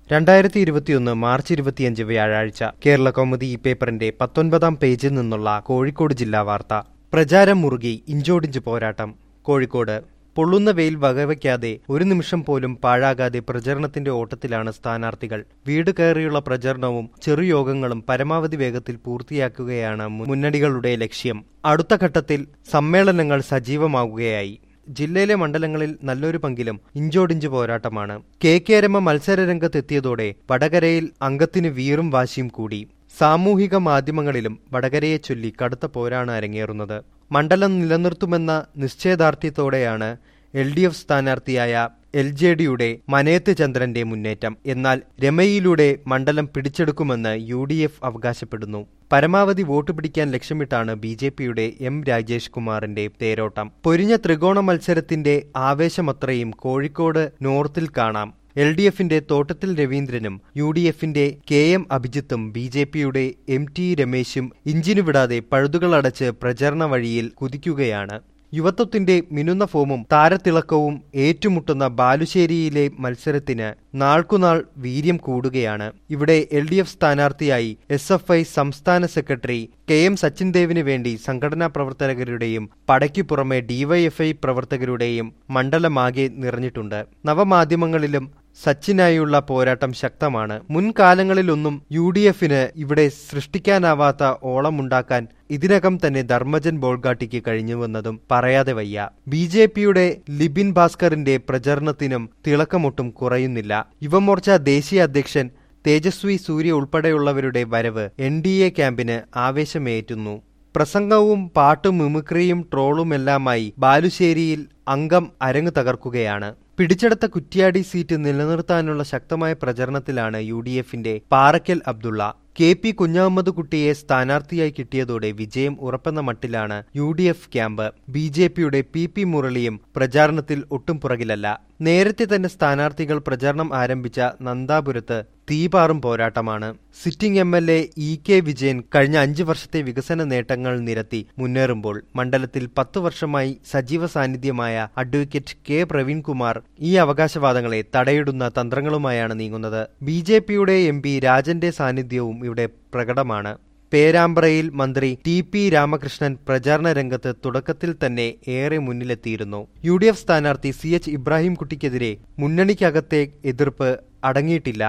രണ്ടായിരത്തി ഇരുപത്തിയൊന്ന് മാർച്ച് ഇരുപത്തിയഞ്ച് വ്യാഴാഴ്ച കേരള കൗമുദി ഈ പേപ്പറിന്റെ പത്തൊൻപതാം പേജിൽ നിന്നുള്ള കോഴിക്കോട് ജില്ലാ വാർത്ത പ്രചാരം മുറുകി ഇഞ്ചോടിഞ്ച് പോരാട്ടം കോഴിക്കോട് പൊള്ളുന്ന വെയിൽ വകവയ്ക്കാതെ ഒരു നിമിഷം പോലും പാഴാകാതെ പ്രചരണത്തിന്റെ ഓട്ടത്തിലാണ് സ്ഥാനാർത്ഥികൾ വീട് കയറിയുള്ള പ്രചരണവും ചെറുയോഗങ്ങളും പരമാവധി വേഗത്തിൽ പൂർത്തിയാക്കുകയാണ് മുന്നണികളുടെ ലക്ഷ്യം അടുത്ത ഘട്ടത്തിൽ സമ്മേളനങ്ങൾ സജീവമാകുകയായി ജില്ലയിലെ മണ്ഡലങ്ങളിൽ നല്ലൊരു പങ്കിലും ഇഞ്ചോടിഞ്ച് പോരാട്ടമാണ് കെ കെ രമ മത്സരരംഗത്തെത്തിയതോടെ വടകരയിൽ അംഗത്തിന് വീറും വാശിയും കൂടി സാമൂഹിക മാധ്യമങ്ങളിലും വടകരയെ ചൊല്ലി കടുത്ത പോരാണ് അരങ്ങേറുന്നത് മണ്ഡലം നിലനിർത്തുമെന്ന നിശ്ചയദാർഢ്യത്തോടെയാണ് എൽ ഡി എഫ് സ്ഥാനാർത്ഥിയായ എൽ ജെ ഡിയുടെ മനയത്ത് ചന്ദ്രന്റെ മുന്നേറ്റം എന്നാൽ രമയിലൂടെ മണ്ഡലം പിടിച്ചെടുക്കുമെന്ന് യു ഡി എഫ് അവകാശപ്പെടുന്നു പരമാവധി വോട്ട് പിടിക്കാൻ ലക്ഷ്യമിട്ടാണ് ബി ജെ പിയുടെ എം രാജേഷ് കുമാറിന്റെ തേരോട്ടം പൊരിഞ്ഞ ത്രികോണ മത്സരത്തിന്റെ ആവേശമത്രയും കോഴിക്കോട് നോർത്തിൽ കാണാം എൽ ഡി എഫിന്റെ തോട്ടത്തിൽ രവീന്ദ്രനും യു ഡി എഫിന്റെ കെ എം അഭിജിത്തും ബി ജെ പിയുടെ എം ടി രമേശും ഇഞ്ചിനു വിടാതെ പഴുതുകളടച്ച് പ്രചരണ വഴിയിൽ കുതിക്കുകയാണ് യുവത്വത്തിന്റെ മിനുന്ന ഫോമും താരത്തിളക്കവും ഏറ്റുമുട്ടുന്ന ബാലുശ്ശേരിയിലെ മത്സരത്തിന് നാൾക്കുനാൾ വീര്യം കൂടുകയാണ് ഇവിടെ എൽ ഡി എഫ് സ്ഥാനാർത്ഥിയായി എസ് എഫ് ഐ സംസ്ഥാന സെക്രട്ടറി കെ എം സച്ചിൻ ദേവിന് വേണ്ടി സംഘടനാ പ്രവർത്തകരുടെയും പടയ്ക്കു പുറമെ ഡിവൈഎഫ്ഐ പ്രവർത്തകരുടെയും മണ്ഡലമാകെ നിറഞ്ഞിട്ടുണ്ട് നവമാധ്യമങ്ങളിലും സച്ചിനായുള്ള പോരാട്ടം ശക്തമാണ് മുൻകാലങ്ങളിലൊന്നും യു ഡി എഫിന് ഇവിടെ സൃഷ്ടിക്കാനാവാത്ത ഓളമുണ്ടാക്കാൻ ഇതിനകം തന്നെ ധർമ്മജൻ ബോൾഗാട്ടിക്ക് കഴിഞ്ഞുവെന്നതും പറയാതെ വയ്യ ബി ജെ പിയുടെ ലിബിൻ ഭാസ്കറിന്റെ പ്രചരണത്തിനും തിളക്കമൊട്ടും കുറയുന്നില്ല യുവമോർച്ച ദേശീയ അധ്യക്ഷൻ തേജസ്വി സൂര്യ ഉൾപ്പെടെയുള്ളവരുടെ വരവ് എൻ ഡി എ ക്യാമ്പിന് ആവേശമേറ്റുന്നു പ്രസംഗവും പാട്ടും മിമിക്രിയും ട്രോളുമെല്ലാമായി ബാലുശ്ശേരിയിൽ അംഗം അരങ്ങു തകർക്കുകയാണ് പിടിച്ചെടുത്ത കുറ്റ്യാടി സീറ്റ് നിലനിർത്താനുള്ള ശക്തമായ പ്രചരണത്തിലാണ് യു ഡി എഫിന്റെ പാറക്കൽ അബ്ദുള്ള കെ പി കുഞ്ഞഹമ്മദ് കുട്ടിയെ സ്ഥാനാർത്ഥിയായി കിട്ടിയതോടെ വിജയം ഉറപ്പെന്ന മട്ടിലാണ് U D F camp B J പിയുടെ പി പി മുരളിയും പ്രചാരണത്തിൽ ഒട്ടും പുറകിലല്ല നേരത്തെ തന്നെ സ്ഥാനാർത്ഥികൾ പ്രചാരണം ആരംഭിച്ച നന്ദാപുരത്ത് തീപാറും പോരാട്ടമാണ് sitting M L A E K Vijayan കഴിഞ്ഞ അഞ്ചു വർഷത്തെ വികസന നേട്ടങ്ങൾ നിരത്തി മുന്നേറുമ്പോൾ മണ്ഡലത്തിൽ പത്തു വർഷമായി സജീവ സാന്നിധ്യമായ അഡ്വക്കേറ്റ് കെ പ്രവീൺകുമാർ ഈ അവകാശവാദങ്ങളെ തടയിടുന്ന തന്ത്രങ്ങളുമായാണ് നീങ്ങുന്നത് ബി ജെ പിയുടെ എം പി രാജന്റെ സാന്നിധ്യവും ഇവിടെ പ്രകടമാണ് പേരാമ്പ്രയിൽ മന്ത്രി ടി പി രാമകൃഷ്ണൻ പ്രചാരണ രംഗത്ത് തുടക്കത്തിൽ തന്നെ ഏറെ മുന്നിലെത്തിയിരുന്നു യു ഡി എഫ് സ്ഥാനാർത്ഥി സി എച്ച് ഇബ്രാഹിംകുട്ടിക്കെതിരെ മുന്നണിക്കകത്തെ എതിർപ്പ് അടങ്ങിയിട്ടില്ല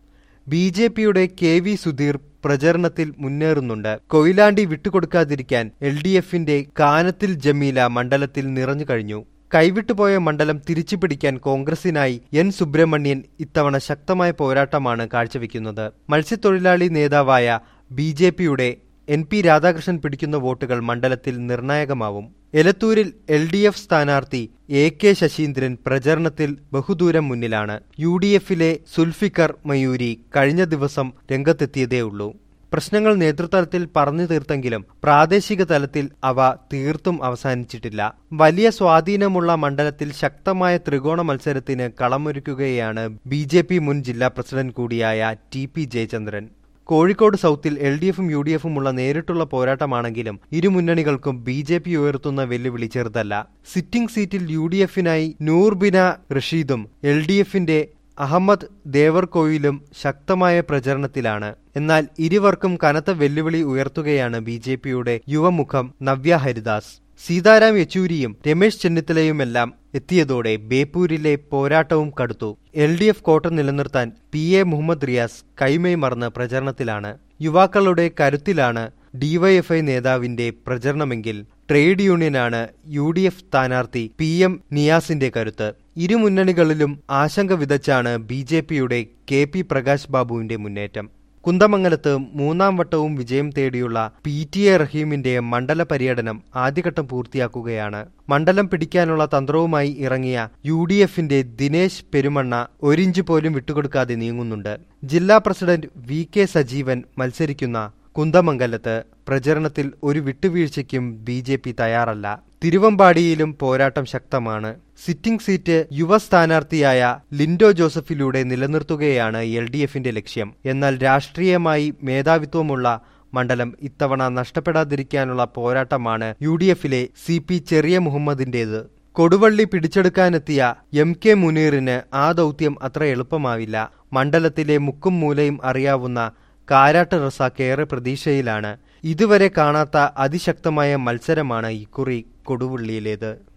ബി ജെ പിയുടെ കെ വി സുധീർ പ്രചരണത്തിൽ മുന്നേറുന്നുണ്ട് കൊയിലാണ്ടി വിട്ടുകൊടുക്കാതിരിക്കാൻ എൽ ഡി എഫിന്റെ കാനത്തിൽ ജമീല മണ്ഡലത്തിൽ നിറഞ്ഞു കഴിഞ്ഞു കൈവിട്ടുപോയ മണ്ഡലം തിരിച്ചുപിടിക്കാൻ കോൺഗ്രസിനായി എൻ സുബ്രഹ്മണ്യൻ ഇത്തവണ ശക്തമായ പോരാട്ടമാണ് കാഴ്ചവെക്കുന്നത് മത്സ്യത്തൊഴിലാളി നേതാവായ ബി ജെ പിയുടെ എൻ പി രാധാകൃഷ്ണൻ പിടിക്കുന്ന വോട്ടുകൾ മണ്ഡലത്തിൽ നിർണായകമാവും എലത്തൂരിൽ എൽ ഡി എഫ് സ്ഥാനാർത്ഥി എ കെ ശശീന്ദ്രൻ പ്രചരണത്തിൽ ബഹുദൂരം മുന്നിലാണ് യു ഡി എഫിലെ സുൽഫിക്കർ മയൂരി കഴിഞ്ഞ ദിവസം രംഗത്തെത്തിയതേയുള്ളൂ പ്രശ്നങ്ങൾ നേതൃതലത്തിൽ പറഞ്ഞു തീർത്തെങ്കിലും പ്രാദേശിക തലത്തിൽ അവ തീർത്തും അവസാനിച്ചിട്ടില്ല വലിയ സ്വാധീനമുള്ള മണ്ഡലത്തിൽ ശക്തമായ ത്രികോണ മത്സരത്തിന് കളമൊരുക്കുകയാണ് ബി ജെ പി മുൻ ജില്ലാ പ്രസിഡന്റ് കൂടിയായ ടി പി ജയചന്ദ്രൻ കോഴിക്കോട് സൗത്തിൽ എൽ ഡി എഫും യു ഡി എഫും ഉള്ള നേരിട്ടുള്ള പോരാട്ടമാണെങ്കിലും ഇരു മുന്നണികൾക്കും ബി ജെ പി ഉയർത്തുന്ന വെല്ലുവിളി ചെറുതല്ല സിറ്റിംഗ് സീറ്റിൽ യു ഡി എഫിനായി നൂർബിന റഷീദും എൽ ഡി എഫിന്റെ അഹമ്മദ് ദേവർകോയിലും ശക്തമായ പ്രചരണത്തിലാണ് എന്നാൽ ഇരുവർക്കും കനത്ത വെല്ലുവിളി ഉയർത്തുകയാണ് ബി ജെ പിയുടെ യുവമുഖം നവ്യ ഹരിദാസ് സീതാറാം യെച്ചൂരിയും രമേശ് ചെന്നിത്തലയുമെല്ലാം എത്തിയതോടെ ബേപ്പൂരിലെ പോരാട്ടവും കടുത്തു എൽ ഡി എഫ് കോട്ട നിലനിർത്താൻ പി എ മുഹമ്മദ് റിയാസ് കൈമൈ മറന്ന് പ്രചരണത്തിലാണ് യുവാക്കളുടെ കരുത്തിലാണ് ഡിവൈഎഫ്ഐ നേതാവിന്റെ പ്രചരണമെങ്കിൽ ട്രേഡ് യൂണിയനാണ് യു ഡി എഫ് സ്ഥാനാർത്ഥി പി എം നിയാസിന്റെ കരുത്ത് ഇരു മുന്നണികളിലും ആശങ്ക വിതച്ചാണ് ബി ജെ പിയുടെ കെ പി പ്രകാശ് ബാബുവിന്റെ മുന്നേറ്റം കുന്തമംഗലത്ത് മൂന്നാം വട്ടവും വിജയം തേടിയുള്ള പി ടി എ റഹീമിന്റെ മണ്ഡല പര്യടനം ആദ്യഘട്ടം പൂർത്തിയാക്കുകയാണ് മണ്ഡലം പിടിക്കാനുള്ള തന്ത്രവുമായി ഇറങ്ങിയ യു ഡി എഫിന്റെ ദിനേശ് പെരുമണ്ണ ഒരിഞ്ച് പോലും വിട്ടുകൊടുക്കാതെ നീങ്ങുന്നുണ്ട് ജില്ലാ പ്രസിഡന്റ് വി കെ സജീവൻ മത്സരിക്കുന്ന കുന്തമംഗലത്ത് പ്രചരണത്തിൽ ഒരു വിട്ടുവീഴ്ചയ്ക്കും ബി ജെ പി തയ്യാറല്ല തിരുവമ്പാടിയിലും പോരാട്ടം ശക്തമാണ് സിറ്റിംഗ് സീറ്റ് യുവ സ്ഥാനാർത്ഥിയായ ലിൻഡോ ജോസഫിലൂടെ നിലനിർത്തുകയാണ് എൽ ഡി എഫിന്റെ ലക്ഷ്യം എന്നാൽ രാഷ്ട്രീയമായി മേധാവിത്വമുള്ള മണ്ഡലം ഇത്തവണ നഷ്ടപ്പെടാതിരിക്കാനുള്ള പോരാട്ടമാണ് യു ഡി എഫിലെ സി പി ചെറിയ മുഹമ്മദിന്റേത് കൊടുവള്ളി പിടിച്ചെടുക്കാനെത്തിയ എം കെ മുനീറിന് ആ ദൗത്യം അത്ര എളുപ്പമാവില്ല മണ്ഡലത്തിലെ മുക്കും മൂലയും അറിയാവുന്ന കാരാട്ട് റസാക്ക് ഏറെ പ്രതീക്ഷയിലാണ് ഇതുവരെ കാണാത്ത അതിശക്തമായ മത്സരമാണ് ഇക്കുറി കൊടുവള്ളിയിലേത്